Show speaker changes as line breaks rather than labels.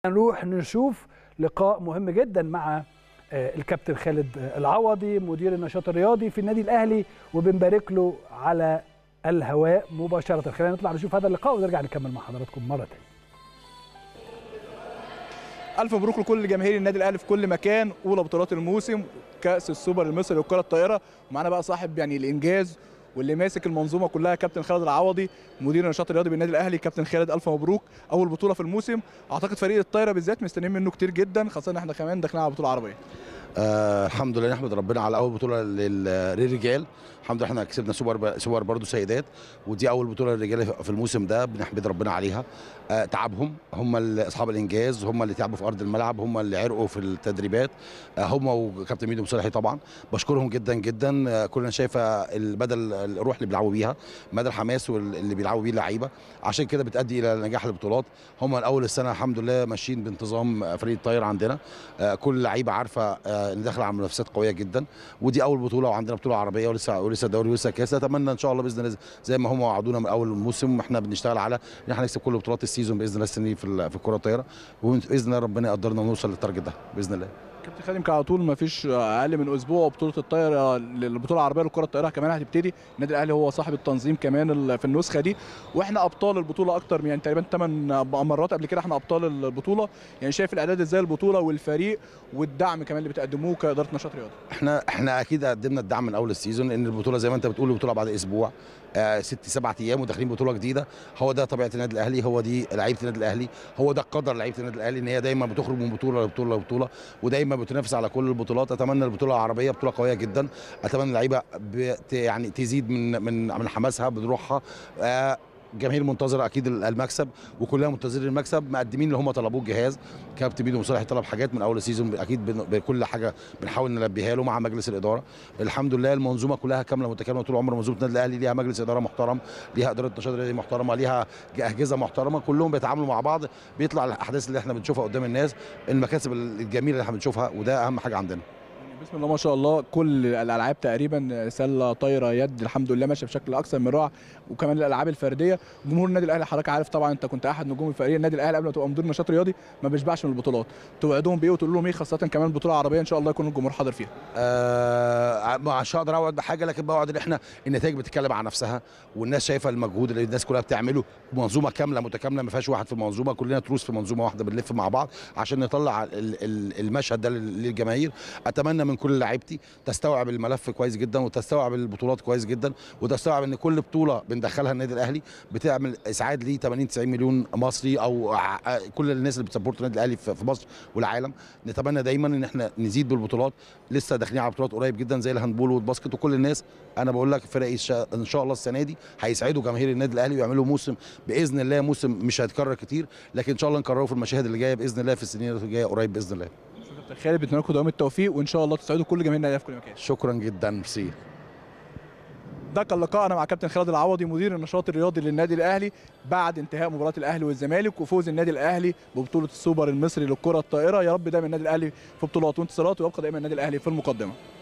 نروح نشوف لقاء مهم جدا مع الكابتن خالد العوضي مدير النشاط الرياضي في النادي الاهلي وبنبارك له على الهواء مباشره خلينا نطلع نشوف هذا اللقاء ونرجع نكمل مع حضراتكم مره ثانيه
الف مبروك لكل جماهير النادي الاهلي في كل مكان اولى بطولات الموسم كاس السوبر المصري للكره الطائره ومعانا بقى صاحب يعني الانجاز واللي ماسك المنظومه كلها كابتن خالد العوضي مدير النشاط الرياضي بالنادي الاهلي كابتن خالد الف مبروك اول بطوله في الموسم اعتقد فريق الطايره بالذات مستنيين منه كتير جدا خاصه ان احنا كمان داخلين على بطوله عربيه
آه الحمد لله نحمد ربنا على اول بطوله للرجال الحمد لله احنا كسبنا سوبر سوبر برضه سيدات ودي اول بطوله للرجال في الموسم ده بنحمد ربنا عليها آه تعبهم هم اللي اصحاب الانجاز هم اللي تعبوا في ارض الملعب هم اللي عرقوا في التدريبات آه هم وكابتن ميدو مصلحي طبعا بشكرهم جدا جدا آه كلنا شايفه بدل الروح اللي بيلعبوا بيها مدى الحماس اللي بيلعبوا بيه اللعيبه عشان كده بتادي الى نجاح البطولات هم من اول السنه الحمد لله ماشيين بانتظام فريق الطاير عندنا آه كل لعيبه عارفه آه ان داخله على منافسات قويه جدا ودي اول بطوله وعندنا بطوله عربيه ولسه ولسه دوري ولسه كاس اتمنى ان شاء الله باذن الله زي ما هم وعدونا من اول الموسم احنا بنشتغل على ان احنا نكسب كل بطولات السيزون باذن الله السنه دي في في الكره الطايره وباذن الله ربنا يقدرنا ونوصل للتارجت ده باذن الله
كابتن خالد يمكن على طول ما فيش اقل من اسبوع بطوله الطايره للبطوله العربيه للكره الطايره كمان هتبتدي النادي الاهلي هو صاحب التنظيم كمان في النسخه دي واحنا ابطال البطوله اكتر من يعني تقريبا 8 مرات قبل كده احنا ابطال البطوله يعني شايف الاعداد ازاي البطوله والفريق والدعم كمان اللي بتقدموه كاداره نشاط رياضي
احنا احنا اكيد قدمنا الدعم من اول السيزون لان البطوله زي ما انت بتقول البطوله بعد اسبوع آه ست سبع ايام وداخلين بطوله جديده هو ده طبيعه النادي الاهلي هو دي لعيبه النادي الاهلي هو ده قدر لعيبه النادي الاهلي ان هي دايما بتخرج من بطوله لبطوله لبطوله ودايما بتنافس على كل البطولات اتمنى البطوله العربيه بطوله قويه جدا اتمنى اللعيبه يعني تزيد من من من حماسها بروحها آه الجماهير منتظره اكيد المكسب وكلنا منتظرين المكسب مقدمين اللي هم طلبوه الجهاز كابتن بيدو مصالح طلب حاجات من اول السيزون اكيد بكل حاجه بنحاول نلبيها له مع مجلس الاداره الحمد لله المنظومه كلها كامله متكامله طول عمر منظومه النادي الاهلي ليها مجلس اداره محترم ليها اداره نشاط رياضي محترمه ليها اجهزه محترمه كلهم بيتعاملوا مع بعض بيطلع الاحداث اللي احنا بنشوفها قدام الناس المكاسب الجميله اللي احنا بنشوفها وده اهم حاجه عندنا
بسم الله ما شاء الله كل الالعاب تقريبا سله طايره يد الحمد لله ماشيه بشكل اكثر من رائع وكمان الالعاب الفرديه جمهور النادي الاهلي حضرتك عارف طبعا انت كنت احد نجوم فريق النادي الاهلي قبل ما تبقى مدير نشاط رياضي ما بيشبعش من البطولات توعدهم بايه وتقول لهم ايه خاصه كمان البطوله العربيه ان شاء الله يكون الجمهور حاضر فيها
آه مش هقدر اوعد بحاجه لكن بوعد ان احنا النتائج بتتكلم عن نفسها والناس شايفه المجهود اللي الناس كلها بتعمله منظومه كامله متكامله ما فيهاش واحد في المنظومه كلنا تروس في منظومه واحده بنلف مع بعض عشان نطلع المشهد ده للجماهير اتمنى من كل لعيبتي تستوعب الملف كويس جدا وتستوعب البطولات كويس جدا وتستوعب ان كل بطوله بندخلها النادي الاهلي بتعمل اسعاد ل 80 90 مليون مصري او كل الناس اللي بتسبورت النادي الاهلي في مصر والعالم نتمنى دايما ان احنا نزيد بالبطولات لسه داخلين على بطولات قريب جدا زي الهاندبول والباسكت وكل الناس انا بقول لك فرق ان شاء الله السنه دي هيسعدوا جماهير النادي الاهلي ويعملوا موسم باذن الله موسم مش هيتكرر كتير لكن ان شاء الله نكرره في المشاهد اللي جايه باذن الله في السنين اللي جايه قريب باذن الله
كابتن خالد بنتمنى لكم دوام التوفيق وان شاء الله تسعدوا كل جماهير النادي في كل مكان
شكرا جدا ميرسي
ده كان لقاءنا مع كابتن خالد العوضي مدير النشاط الرياضي للنادي الاهلي بعد انتهاء مباراه الاهلي والزمالك وفوز النادي الاهلي ببطوله السوبر المصري للكره الطائره يا رب دايما النادي الاهلي في بطولات وانتصارات ويبقى دايما النادي الاهلي في المقدمه